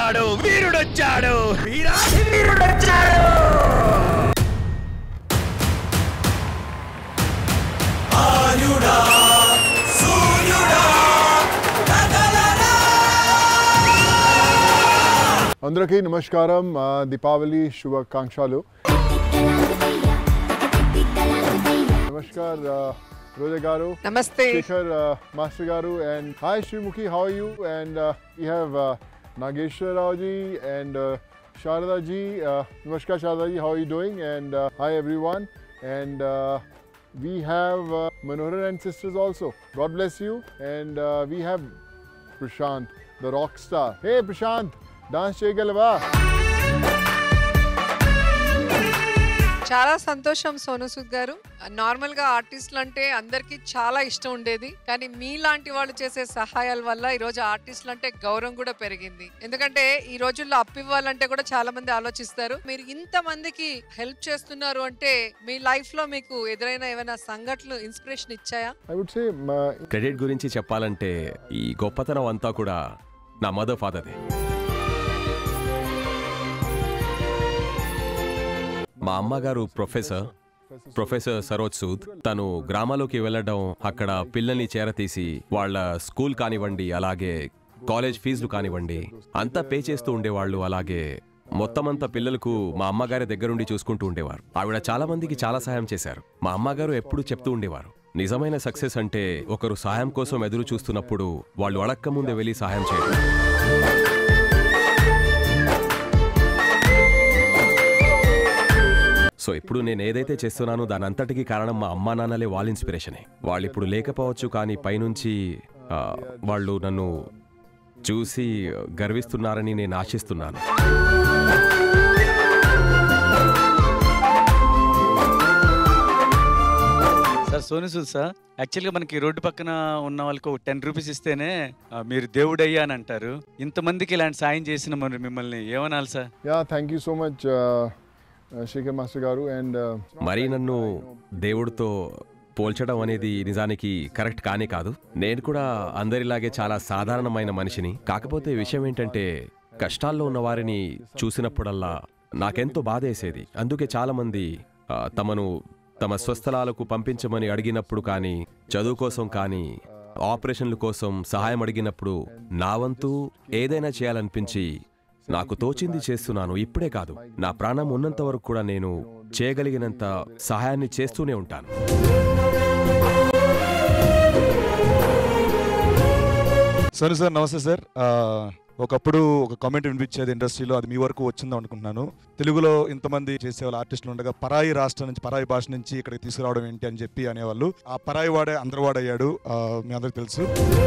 వీరుడొచ్చాడు వీరుడొచ్చాడు వీరాధి వీరుడొచ్చాడు అందరికీ నమస్కారం ఆ, దీపావళి శుభాకాంక్షలు నమస్కార్ ఆ, రోజా గారు నమస్తే శేఖర్ ఆ, మాస్టర్ గారు and hi Sreemukhi how you and you have Nageswara Rao ji and Sharada ji నమస్కార్ Sharada ji how you doing and hi everyone and we have uh, Manohar and sisters also. God bless you. And uh, we have Prashant, the rock star. Hey Prashant, dance చేయగలవా చాలా సంతోషం సోను సూద్ గారు normal గా ఆర్టిస్టులు అంటే అందరికి చాలా ఇష్టం ఉండేది కానీ మీలాంటి వాళ్ళు చేసే సహాయాల వల్ల ఈ రోజు ఆర్టిస్టులు అంటే గౌరవం కూడా పెరిగింది ఎందుకంటే ఈ రోజుల్లో అప్పు ఇవ్వాలంటే కూడా చాలా మంది ఆలోచిస్తారు మీరు ఇంత మందికి హెల్ప్ చేస్తున్నారు అంటే మీ లైఫ్ లో మీకు ఎదురైన ఏమైనా సంఘటనలు ఇన్స్పిరేషన్ ఇచ్చాయా ఐ వుడ్ సే క్రెడిట్ గురించి చెప్పాలంటే ఈ గొప్పతనం అంతా కూడా నా మదర్ ఫాదర్దే మా అమ్మగారు ప్రొఫెసర్ ప్రొఫెసర్ సరోజ్ సూద్ తను గ్రామాలోకి వెళ్ళడం అక్కడ పిల్లల్ని చేరతీసి వాళ్ళ స్కూల్ కానివ్వండి అలాగే కాలేజ్ ఫీజులు కానివ్వండి అంతా పే చేస్తూ ఉండేవాళ్ళు అలాగే మొత్తం అంతా పిల్లలకు మా అమ్మగారి దగ్గరుండి చూసుకుంటూ ఉండేవారు ఆవిడ చాలా మందికి చాలా సహాయం చేశారు మా అమ్మగారు ఎప్పుడూ చెప్తూ ఉండేవారు నిజమైన సక్సెస్ అంటే ఒకరు సహాయం కోసం ఎదురు చూస్తున్నప్పుడు వాళ్ళు అడక్క ముందే వెళ్ళి సహాయం చేయడం సో ఇప్పుడు నేను ఏదైతే చేస్తున్నానో దాని అంతటికి కారణం మా అమ్మా నాన్నలే వాళ్ళ ఇన్స్పిరేషనే వాళ్ళు ఇప్పుడు లేకపోవచ్చు కానీ పైనుంచి ఆ, వాళ్ళు నన్ను చూసి గర్విస్తున్నారని నేను ఆశిస్తున్నాను సార్ సోను సూద్ సార్ యాక్చువల్గా మనకి రోడ్డు పక్కన ఉన్న వాళ్ళకి టెన్ రూపీస్ ఇస్తేనే ఆ, మీరు దేవుడయ్యా అని అంటారు ఇంతమందికి ఇలాంటి సాయం చేసిన మరి మిమ్మల్ని ఏమనాలి sir yeah thank you so much Shekhar master గారు అండ్ మరీ నన్ను దేవుడితో పోల్చడం అనేది నిజానికి కరెక్ట్ కానే కాదు నేను కూడా అందరిలాగే చాలా సాధారణమైన మనిషిని కాకపోతే విషయం ఏంటంటే కష్టాల్లో ఉన్న వారిని చూసినప్పుడల్లా నాకెంతో బాధేసేది అందుకే చాలా మంది ఆ, తమను తమ స్వస్థలాలకు పంపించమని అడిగినప్పుడు కానీ చదువు కోసం కానీ ఆపరేషన్ల కోసం సహాయం అడిగినప్పుడు నా వంతు ఏదైనా చేయాలనిపించి నాకు తోచింది చేస్తున్నాను ఇప్పుడే కాదు నా ప్రాణం ఉన్నంత వరకు కూడా నేను చేయగలిగినంత సహాయాన్ని చేస్తూనే ఉంటాను సరే సార్ నమస్తే సార్ ఆ, ఒకప్పుడు ఒక కామెంట్ వినిపించేది ఇండస్ట్రీలో అది మీ వరకు వచ్చింది అనుకుంటున్నాను తెలుగులో ఇంతమంది చేసే వాళ్ళ ఆర్టిస్టులు ఉండగా పరాయి రాష్ట్రం నుంచి పరాయి భాష నుంచి ఇక్కడికి తీసుకురావడం ఏంటి అని చెప్పి అనేవాళ్ళు ఆ పరాయి వాడే అందరు వాడయ్యాడు ఆ, మీ అందరికి తెలుసు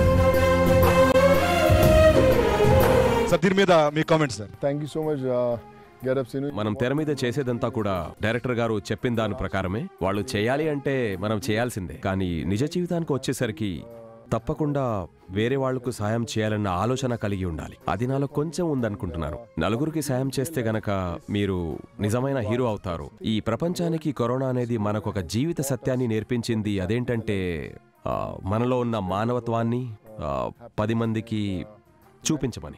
సార్ దీని మీద మీ comment sir thank you so much get up Seenu మనం తెర మీద చేసేదంతా కూడా డైరెక్టర్ గారు చెప్పిన దాని ప్రకారమే వాళ్ళు చేయాలి అంటే మనం చేయాల్సిందే కానీ నిజ జీవితానికి వచ్చేసరికి తప్పకుండా వేరే వాళ్లకు సాయం చేయాలన్న ఆలోచన కలిగి ఉండాలి అది నాలో కొంచెం ఉందనుకుంటున్నాను నలుగురికి సాయం చేస్తే గనక మీరు నిజమైన హీరో అవుతారు ఈ ప్రపంచానికి కరోనా అనేది మనకు ఒక జీవిత సత్యాన్ని నేర్పించింది అదేంటంటే ఆ, మనలో ఉన్న మానవత్వాన్ని ఆ, పది మందికి చూపించమని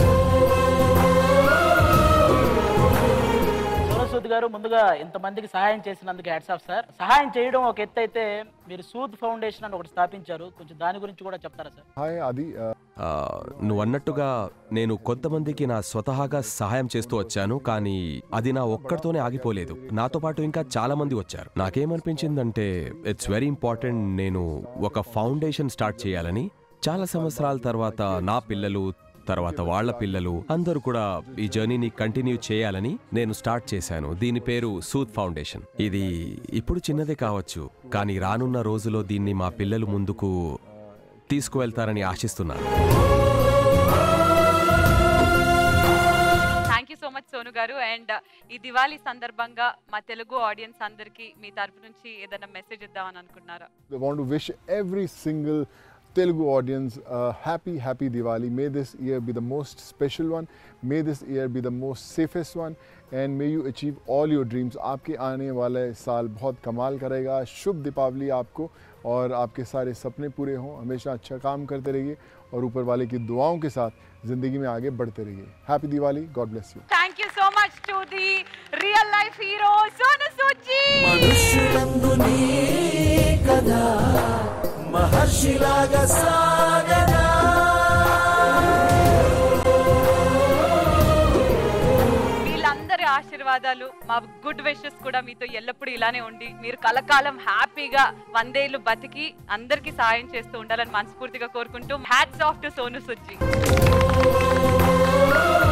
సూద్ గారు ముందుగా ఇంతమందికి సహాయం చేసినందుకు హ్యాట్స్ ఆఫ్ సార్ సహాయం చేయడం ఒక ఎత్తు అయితే మీరు సూద్ ఫౌండేషన్ అని ఒకటి స్థాపించారు కొంచెం దాని గురించి కూడా చెప్తారా సార్ హాయ్ అది ఆ, నువ్వు అన్నట్టుగా నేను కొంతమందికి నా స్వతహాగా సహాయం చేస్తూ వచ్చాను కానీ అది నా ఒక్కడితోనే ఆగిపోలేదు నాతో పాటు ఇంకా చాలా మంది వచ్చారు నాకేమనిపించిందంటే ఇట్స్ వెరీ ఇంపార్టెంట్ నేను ఒక ఫౌండేషన్ స్టార్ట్ చేయాలని చాలా సంవత్సరాల తర్వాత నా పిల్లలు తర్వాత వాళ్ళ పిల్లలు అందరూ కూడా ఈ జర్నీని కంటిన్యూ చేయాలని నేను స్టార్ట్ చేశాను దీని పేరు సూద్ ఫౌండేషన్ ఇది ఇప్పుడు చిన్నదే కావచ్చు కానీ రానున్న రోజులో దీన్ని మా పిల్లలు ముందుకు తీసుకువెళ్తారని ఆశిస్తున్నాను thank you so much Sonu గారు అండ్ ఈ దివాళీ సందర్భంగా మా తెలుగు ఆడియన్స్ అందరికి మీ తరపు నుంచి ఏదైనా మెసేజ్ ఇద్దామని అనుకుంటున్నారా I want to wish every single Telugu audience a happy, happy Diwali. May this year be the most special one. May this year be the most safest one. And may you achieve all your dreams. आपके आने वाले साल बहुत कमाल करेगा शुभ दीपावली आपको और आपके सारे सपने पूरे हों हमेशा अच्छा काम करते रहिए और ऊपर वाले की दुआओं के साथ ज़िंदगी में आगे बढ़ते रहिए happy Diwali God bless you thank you so much to the real life hero Sonu Sood మనుషులందు నీ కథ మహర్షిలాగా సాగదా వీళ్ళందరి ఆశీర్వాదాలు మా గుడ్ విషెస్ కూడా మీతో ఎల్లప్పుడూ ఇలానే ఉండి మీరు కలకాలం హ్యాపీగా వందేళ్ళు బతికి అందరికీ సాయం చేస్తూ ఉండాలని మనస్ఫూర్తిగా కోరుకుంటూ హ్యాట్స్ ఆఫ్ టు సోను సుజ్జి